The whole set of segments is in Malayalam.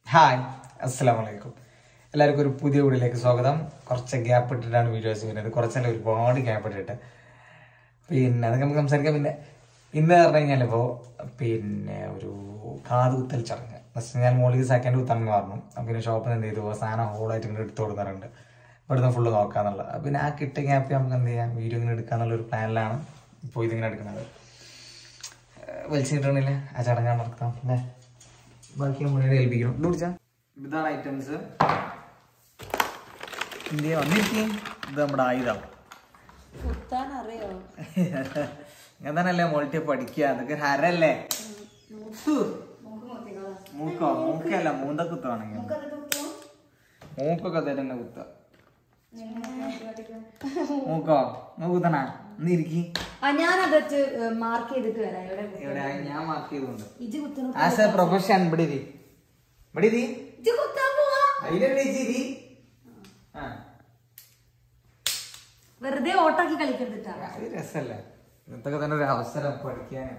ഹായ് അസ്സലാം വലൈക്കും എല്ലാവർക്കും ഒരു പുതിയ വീഡിയോയിലേക്ക് സ്വാഗതം കുറച്ച് ഗ്യാപ്പ് ഇട്ടിട്ടാണ് വീഡിയോസ് ചെയ്യുന്നത് കുറച്ചല്ല ഒരുപാട് ഗ്യാപ്പ് ഇട്ടിട്ട് പിന്നെ അതൊക്കെ നമുക്ക് സംസാരിക്കാം പിന്നെ ഇന്ന് പറഞ്ഞു കഴിഞ്ഞാൽ ഇപ്പോൾ പിന്നെ ഒരു കാത് കുത്തൽ ചടങ്ങ് എന്ന് വെച്ച് കഴിഞ്ഞാൽ മോളിക്ക് സെക്കൻഡ് കുത്തണമെന്ന് പറഞ്ഞു അപ്പം പിന്നെ ഷോപ്പിൽ എന്ത് ചെയ്തു സാധനം ഹോളായിട്ട് ഇങ്ങനെ എടുത്തു കൊടുക്കാറുണ്ട് ഇവിടുന്ന് ഫുള്ള് നോക്കാന്നുള്ളത് അപ്പം പിന്നെ ആ കിട്ടിയ ഗ്യാപ്പ് നമുക്ക് എന്ത് ചെയ്യാം വീഡിയോ ഇങ്ങനെ എടുക്കാന്നുള്ള ഒരു പ്ലാനിലാണ് ഇപ്പോൾ ഇതിങ്ങനെ എടുക്കുന്നത് വലിച്ചിട്ടില്ല ആ ചടങ്ങാൻ നടത്താം അല്ലേ ബാക്കി നമ്മളെ ഏൽപ്പിക്കണം ഇത് കുടിച്ചാ ഇതാണ് ഐറ്റംസ് ഇന്ത്യ വന്നിരിക്കും ഇത് നമ്മുടെ ആയുധം കുത്താൻ അറിയോ ഞാൻ തന്നെയല്ലേ മോൾട്ടി പഠിക്കുക അതൊക്കെ ഒരു ഹരല്ലേ മൂക്കോ മൂക്കല്ല മൂന്ത കുത്തുവാണെങ്കിൽ മൂക്കൊക്കെ തന്നെ കുത്ത മൂക്കോ മൂക്ക് കുത്തണ ഇന്ന് ഇരിക്കി ആ ഞാൻ വെച്ച് മാർക്ക് ചെയ്തിട്ട് വരാം ഇവിടെ എവിടെ ഞാൻ മാർക്ക് ചെയ്തുകൊണ്ട് ഇജ് കുത്തണ ആസ് എ പ്രൊഫഷൻ ഇവിടെ ഇരി ഇവിടെ ഇരി ഇജ് കുത്താൻ പോവാ അതിലെവിടെ ഇരി ആ വെറുതെ ഓട്ടാക്കി കളിക്കരുതിട്ടാ അത് രസല്ലേ ഇന്നത്തെ തന്നെ ഒരു അവസരം പഠിക്കാൻ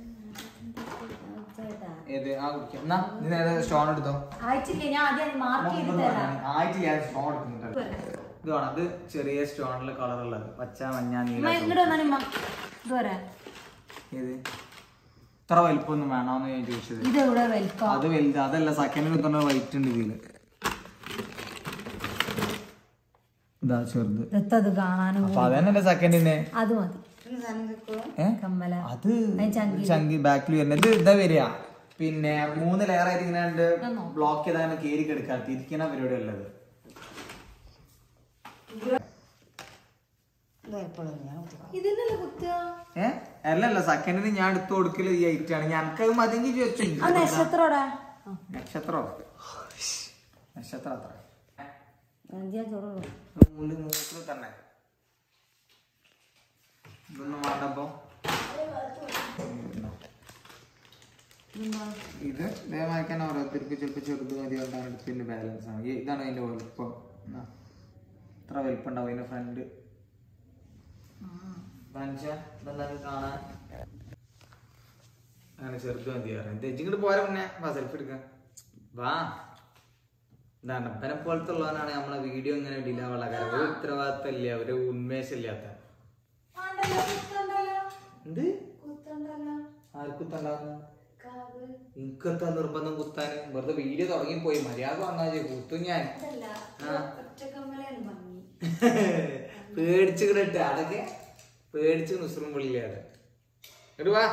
ഏത് ആ കുടിക്കാം എന്നാ നീ നേരെ സ്റ്റോൺ എടുത്തോ ആയിട്ടില്ല ഞാൻ ആദ്യം മാർക്ക് ചെയ്തിട്ട് തരാം ആയിട്ട് ഞാൻ സ്റ്റോൺ എടുക്കുന്നുണ്ട് ഇത് വേണം ഇത് ചെറിയ സ്റ്റോണില് കളർ ഉള്ളത് പച്ച മഞ്ഞ നീല ഉമ്മ ഇങ്ങോട്ട് വന്നാലും ഇത് വരാ ഏത് ഇത്ര വലിപ്പമൊന്നും വേണോന്ന് ഞാൻ ചോദിച്ചത് ഇത് ഇവിടെ വെൽക്കം അത് വലുത് അതല്ല സെക്കൻഡിൽ തന്നെ വൈറ്റ് ഉണ്ട് ഇതില് ഇതാ ചെറുത് ദത്തത് കാണാനും അപ്പൊ അതന്നെ സെക്കൻഡിന് അത് മതി ഏ കമ്മല അത് ചങ്കി ബാക്കിൽ വരുന്നത് ഇത് ഇതാ വരിക പിന്നെ മൂന്ന് ലെയർ ആയിട്ട് ഇങ്ങനെ ബ്ലോക്ക് ചെയ്താണ് കേറി കിടക്കുക തിരിക്കണ പരിപാടി ഉള്ളത് ഇതിനല്ലേ കുത്തുക ഏ അല്ലല്ല സെക്കൻഡിന് ഞാൻ എടുത്തു കൊടുക്കല് ഈ ഐറ്റം ആണ് ഞങ്ങൾക്ക് മതിയെങ്കിൽ ചോദിച്ചു ആ നക്ഷത്രോടാ നക്ഷത്രോ നക്ഷത്രം അത്ര ഞാൻ ചോറ് മൂന്ന് മൂക്കിൽ തന്നെ ഇതൊന്നും വേണ്ടപ്പോ ഇത് ഇതേമാതിരി ഓരോരുത്തർക്ക് ചിലപ്പോൾ ചെറുത് മതി കൊണ്ടാണ് എടുത്തതിന്റെ ബാലൻസ് ആണ് ഈ- ഇതാണ് അതിന്റെ വലുപ്പം എന്നാ. ഇത്ര വലുപ്പം ഉണ്ടാവും അതിന്റെ ഫ്രണ്ട് കാണാൻ അങ്ങനെ ചെറുത് മതി പറയാം ഇങ്ങോട്ട് പോരാ മുന്നേ വാ സെൽഫി എടുക്കാം വാ ഇതാണ് അപ്പനെ പോലത്തെ ഉള്ളവനാണ് നമ്മളെ വീഡിയോ ഇങ്ങനെ ഡിലേ ആവാനുള്ള കാര്യം ഒരു ഉത്തരവാദിത്തം ഇല്ല ഒരു ഉന്മേഷമില്ലാത്ത എന്ത് ആർക്കുത്തണ്ടാവുന്നു എനിക്കെന്താ നിർബന്ധം കുത്താന് വെറുതെ വീഡിയോ തുടങ്ങിപ്പോയി മര്യാദ വന്നാ ചെയ്യും കുത്തും ഞാൻ ആ. പേടിച്ചു കിടട്ട് അതൊക്കെ പേടിച്ച് നുസറും പുള്ളിയാണ് ഇങ്ങട് വാ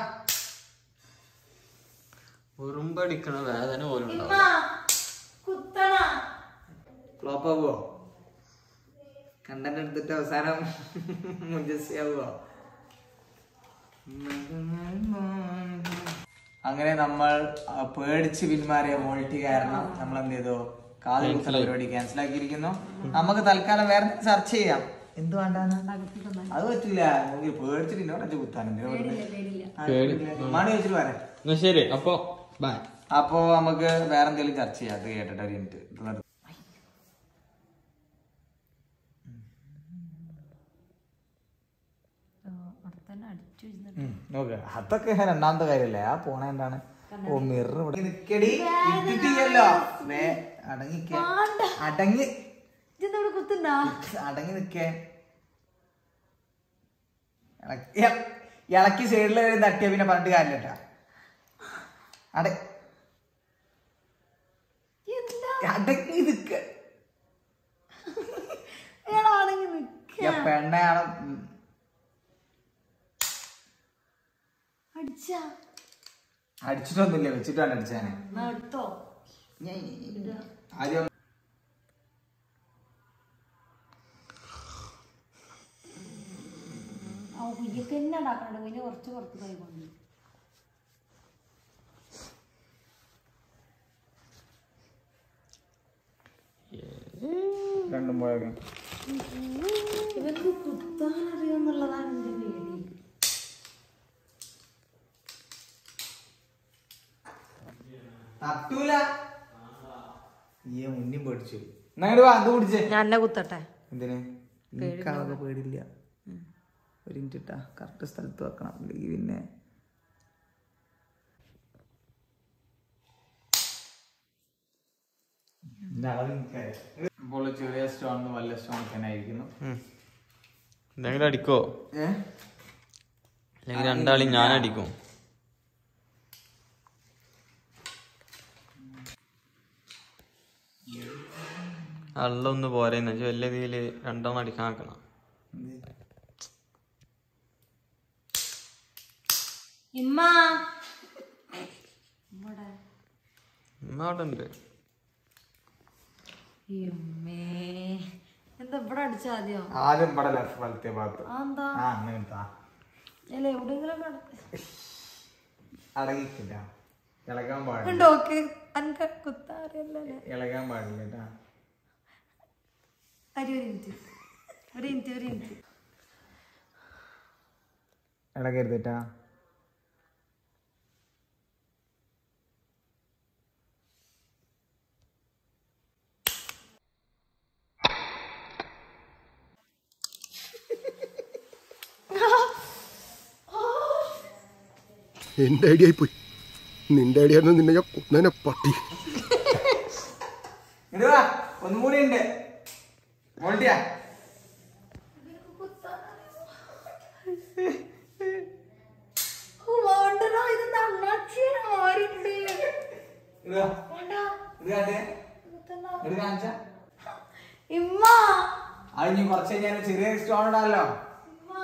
ഉറുമ്പടിക്കണ വേദന പോലും ഉണ്ടാവും ഫ്ലോപ്പ് ആവുമോ കണ്ടന്റ് എടുത്തിട്ട് അവസാനം മുഞ്ചസ്യാവുമോ അങ്ങനെ നമ്മൾ ആ, പേടിച്ച് പിന്മാറിയ മോൾട്ടി കാരണം നമ്മൾ എന്ത് ചെയ്തു കാല് കുത്തൽ പരിപാടി ക്യാൻസൽ ആക്കിയിരിക്കുന്നു നമുക്ക് തൽക്കാലം വേറെ സെർച്ച് ചെയ്യാം എന്ത് വേണ്ടാന്ന് അത് പറ്റില്ല നമുക്ക് പേടിച്ചിട്ട് ഇന്നോട് കുത്താനുണ്ട് മണി വെച്ചിട്ട് വരാം എന്നാ ശരി അപ്പൊ ബൈ അപ്പോ നമുക്ക് വേറെ എന്തെങ്കിലും ചർച്ച ചെയ്യാം അത് കേട്ടിട്ട് ഒരു മിനിറ്റ് ഇത് നിർത്ത്. ഉം, നോക്ക് അതൊക്കെ രണ്ടാമത്തെ കാര്യല്ലേ ആ പോണ എന്താണ് ഓ മിറർ ഇവിടെ നിക്കടി ഇട്ടിട്ടില്ലല്ലോ വേ അടങ്ങിക്ക അടങ്ങി ഇതെന്താ കുത്തുണ്ടാ അടങ്ങി നിക്കേ ഇളക്കി ഇളക്കി സൈഡിൽ തട്ടിയ പിന്നെ പറഞ്ഞിട്ട് കാര്യമില്ല അട എന്താ അടങ്ങി നിക്ക ഇയാളാണെങ്കിൽ നിക്ക ഈ പെണ്ണയാണ് ഉം. അടിച്ചാ അടിച്ചിട്ടൊന്നുമില്ല വെച്ചിട്ടാണ് അടിച്ചാനെ എന്നാ എടുത്തോ ആദ്യം ആ കുയ്യൊക്കെ തന്നെ ഉണ്ടാക്കണ്ട കുഞ്ഞ് കുറച്ച് പുറത്ത് പോയി കൊണ്ട് രണ്ടും പോയേക്കാം ഇവർക്ക് കുത്താൻ അറിയുമെന്നുള്ളതാണ് എന്റെ പേടി തട്ടൂല ഈ മുന്നിൽ പേടിച്ചു എന്നാ ഇങ്ങട് വാ അത് കുടിച്ചേ ഞാൻ എന്നെ കുത്തട്ടെ എന്തിന് എനിക്കാകെ പേടില്ല ഒരു മിനിറ്റ് ഇട്ടാ കറക്റ്റ് സ്ഥലത്ത് വെക്കണം അല്ലെങ്കിൽ പിന്നെ ഇപ്പോൾ ചെറിയ സ്റ്റോൺ വലിയ സ്റ്റോൺ തന്നെ ആയിരിക്കുന്നു എന്തെങ്കിലും അടിക്കോ അല്ലെങ്കിൽ രണ്ടാളും ഞാൻ അടിക്കും അള്ള ഒന്ന് പോരെ എന്ന് വെച്ചാൽ വലിയ രീതിയിൽ രണ്ടെണ്ണം അടിക്കാൻ ആക്കണം ഇമ്മ ഇവിടെ ഉമ്മ അവിടെ ഉണ്ട് ഇമ്മേ എന്താ ഇവിടെ അടിച്ച ആദ്യം ആദ്യം ഇവിടെ ലെഫ്റ്റ് വലത്തെ ഭാഗത്ത് ആ എന്താ ആ അങ്ങനെ താ അല്ല എവിടെയെങ്കിലും അടങ്ങിക്കില്ല ഇളകാൻ പാടില്ല ഉണ്ടോക്ക് അനക്ക് കുത്താറിയല്ലേ ഇളകാൻ പാടില്ല കേട്ടാ അരി ഒരു മിനിറ്റ് ഒരു മിനിറ്റ് ഒരു മിനിറ്റ് ഇളകരുതേട്ടാ എന്റെ ഐഡിയ ആയിപ്പോയി നിന്റെ ഐഡിയ ആയിരുന്നു നിന്നെ ഞാൻ കൊന്നേനെ പട്ടി ഇടുവാ ഒന്നും കൂടി ഉണ്ട് മോൾട്ടിയാ ഇത് നന്നാച്ചിയാണ് ആരുണ്ട് ഇടുവാ വേണ്ട ഇത് കാട്ടേ കുത്തണ്ട. ഇത് കാണിച്ച ഇമ്മ അത് ഇനി കുറച്ച് കഴിഞ്ഞാൽ ചെറിയ സ്റ്റോൺ ഇടാമല്ലോ ഇമ്മ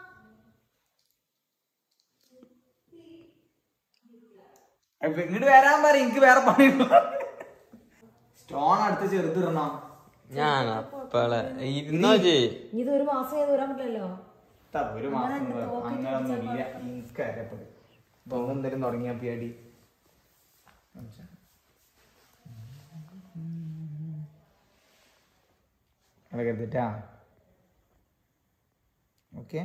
ഇപ്പൊ ഇങ്ങോട്ട് വരാൻ പറ എനിക്ക് വേറെ പണി സ്റ്റോൺ അടുത്ത് ചെറുതിടണം ഞാൻ അപ്പളെ ഇരുന്നോ ചെയ് ഇനി ഇത് ഒരു മാസം ചെയ്ത് വരാൻ പറ്റില്ലല്ലോ ത, ഒരു മാസം അങ്ങനൊന്നും ഇല്ല എനിക്കറിയപ്പെടും അപ്പൊ എന്തെങ്കിലും തുടങ്ങിയ പേടി കരുതിട്ടാ ഓക്കെ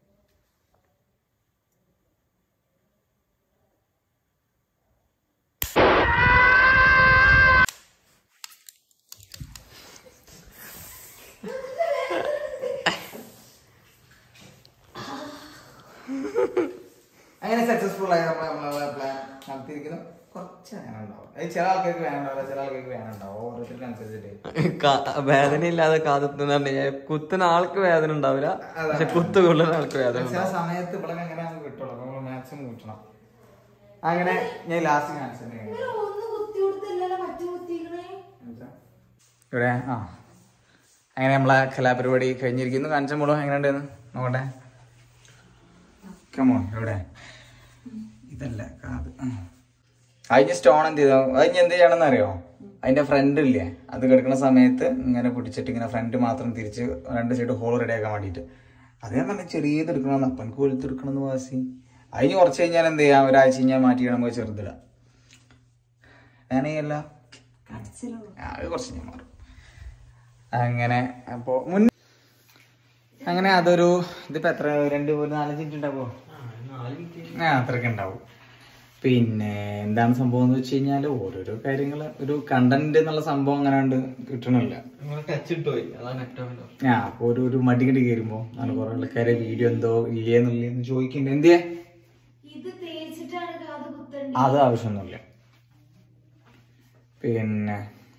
അങ്ങനെ സക്സസ്ഫുൾ ആയി നമ്മൾ നമ്മളെ പ്ലാൻ നടത്തിയിരിക്കുന്നു കുറച്ച് വേദന ഉണ്ടാവും അത് ചില ആൾക്കാർക്ക് വേദന ഉണ്ടാവില്ല ചില ആൾക്കാർക്ക് വേദന ഉണ്ടാവും ഓരോരുത്തർക്ക് അനുസരിച്ചിട്ട് വേദന ഇല്ലാതെ കാതെത്തുന്ന കുത്തുന്ന ആൾക്ക് വേദന ഉണ്ടാവില്ല പക്ഷെ കുത്തു കൊള്ളുന്ന ആൾക്ക് വേദന ചില ഉണ്ടാവും സമയത്ത് ഇവിടെ എങ്ങനെ നമുക്ക് കിട്ടുള്ളൂ അപ്പൊ നമ്മൾ മാക്സിമം കിട്ടണം അങ്ങനെ ഞാൻ ലാസ്റ്റ് കാണിച്ചു ഒന്ന് കുത്തി കൊടുത്തില്ലല്ലോ മറ്റു കുത്തിക്കണേ ഇവിടെ ആ അങ്ങനെ നമ്മളെ കലാപരിപാടി കഴിഞ്ഞിരിക്കുന്നു കാണിച്ച മോളോ എങ്ങനെയുണ്ടെന്ന് നോക്കട്ടെ കമോൺ എവിടെ ഇതല്ല കാത് ഉം. അതിന് സ്റ്റോൺ എന്ത് ചെയ്തോ അതിന് എന്ത് ചെയ്യണമെന്ന് അറിയോ അതിന്റെ ഫ്രണ്ട് ഇല്ലേ അത് കിടക്കുന്ന സമയത്ത് ഇങ്ങനെ പിടിച്ചിട്ട് ഇങ്ങനെ ഫ്രണ്ട് മാത്രം തിരിച്ച് രണ്ട് സൈഡ് ഹോൾ റെഡിയാക്കാൻ വേണ്ടിയിട്ട് അത് ഞാൻ പറഞ്ഞ ചെറിയത് എടുക്കണമെന്ന് അപ്പനക്ക് വലുത്ത് എടുക്കണമെന്ന് വാസി അതിന് കുറച്ച് കഴിഞ്ഞാൽ എന്ത് ചെയ്യാം ഒരാഴ്ച കഴിഞ്ഞാൽ മാറ്റി നമുക്ക് ചെറുതിടാം ഞാനല്ല അത് കുറച്ച് ഞാൻ മാറും അങ്ങനെ അപ്പോ മുൻ അങ്ങനെ അതൊരു ഇതിപ്പോ എത്ര രണ്ട് ഒരു നാലഞ്ച് മിനിറ്റ് ഉണ്ടാവോ ആ അത്രയൊക്കെ ഉണ്ടാവും പിന്നെ എന്താണ് സംഭവം എന്ന് വെച്ച് കഴിഞ്ഞാല് ഓരോരോ കാര്യങ്ങള് ഒരു കണ്ടന്റ് എന്നുള്ള സംഭവം അങ്ങനെ ഉണ്ട് കിട്ടണില്ല ടച്ച് ഇട്ടുപോയി അതാണ് ഏറ്റവും വലിയ ആ അപ്പൊ ഒരു ഒരു മടികടി കയറുമ്പോ ആണ് കുറെ ആൾക്കാരെ വീഡിയോ എന്തോ ഇല്ലേന്നുള്ളതെന്ന് ചോദിക്കുന്നുണ്ട് എന്തിയെ ഇത് തേച്ചിട്ടാണ് കാത് കുത്തണ്ടേ അത് ആവശ്യമൊന്നുമില്ല പിന്നെ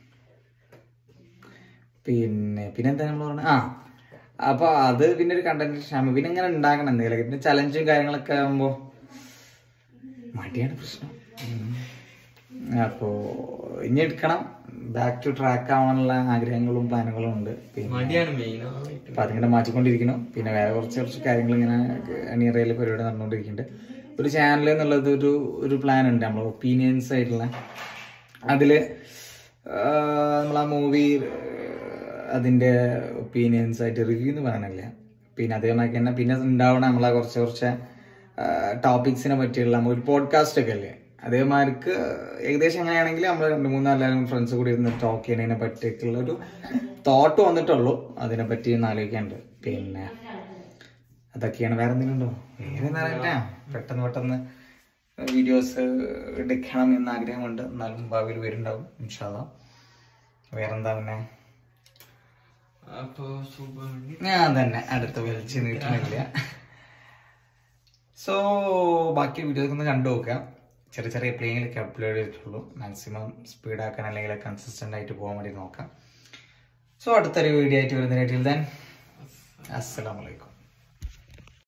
പിന്നെ പിന്നെന്താ നമ്മൾ പറഞ്ഞത് ആ അപ്പൊ അത് പിന്നെ ഒരു കണ്ടന്റ് ക്ഷമ പിന്നെ ഇങ്ങനെ ഉണ്ടാക്കണം എന്തെങ്കിലും പിന്നെ ചലഞ്ചും കാര്യങ്ങളൊക്കെ ആകുമ്പോ മടിയാണ് പ്രശ്നം ഉം. അപ്പോ ഇനി എടുക്കണം ബാക്ക് ടു ട്രാക്ക് ആവാനുള്ള ആഗ്രഹങ്ങളും പ്ലാനുകളും ഉണ്ട് പിന്നെ മടിയാണ് മെയിൻ അപ്പൊ അതിങ്ങനെ മാറ്റിക്കൊണ്ടിരിക്കുന്നു പിന്നെ വേറെ കുറച്ച് കുറച്ച് കാര്യങ്ങൾ ഇങ്ങനെ അണിയറയിൽ പരിപാടി നടന്നുകൊണ്ടിരിക്കുന്നുണ്ട് ഒരു ചാനൽ എന്നുള്ളത് ഒരു ഒരു പ്ലാൻ ഉണ്ട് നമ്മൾ ഒപ്പീനിയൻസ് ആയിട്ടുള്ള അതില് നമ്മൾ ആ മൂവി അതിന്റെ ഒപ്പീനിയൻസ് ആയിട്ട് റിവ്യൂ എന്ന് പറയണില്ല പിന്നെ അതേമാതിരി തന്നെ പിന്നെ ഉണ്ടാവണ നമ്മളെ കുറച്ച് കുറച്ച് ടോപ്പിക്സിനെ പറ്റിയുള്ള നമ്മൾ ഒരു പോഡ്കാസ്റ്റ് ഒക്കെ അല്ലേ അതേമാതിരിക്ക് ഏകദേശം അങ്ങനെയാണെങ്കിൽ നമ്മൾ രണ്ട് മൂന്ന് എല്ലാവരും ഫ്രണ്ട്സ് കൂടി ഇരുന്ന് ടോക്ക് ചെയ്യുന്നതിനെ പറ്റിയൊക്കെയുള്ള ഒരു തോട്ട് വന്നിട്ടുള്ളൂ അതിനെ പറ്റി ഒന്ന് ആലോചിക്കാനുണ്ട് പിന്നെ അതൊക്കെയാണ് വേറെ എന്തെങ്കിലും ഉണ്ടോ വേറെ എന്താ പറയട്ടെ പെട്ടെന്ന് പെട്ടെന്ന് വീഡിയോസ് എടുക്കണം എന്ന ആഗ്രഹമുണ്ട് എന്നാലും ഭാവിയിൽ വരുന്നുണ്ടാവും ഇൻഷാല്ല വേറെന്താ പിന്നെ അപ്പൊ സൂപ്പർ ഞാൻ തന്നെ അടുത്ത വലിച്ചു നീട്ടണില്ല സോ ബാക്കി വീഡിയോസ് ഒന്ന് കണ്ടു നോക്കാം ചെറിയ ചെറിയ പ്ലേയിലൊക്കെ അപ്ലോഡ് ചെയ്തിട്ടുള്ളൂ മാക്സിമം സ്പീഡാക്കാൻ അല്ലെങ്കിൽ കൺസിസ്റ്റൻ്റ് ആയിട്ട് പോകാൻ വേണ്ടി നോക്കാം സോ അടുത്തൊരു വീഡിയോ ആയിട്ട് വരുന്നതിനായിട്ട് ദെൻ അസ്സലാമലൈക്കും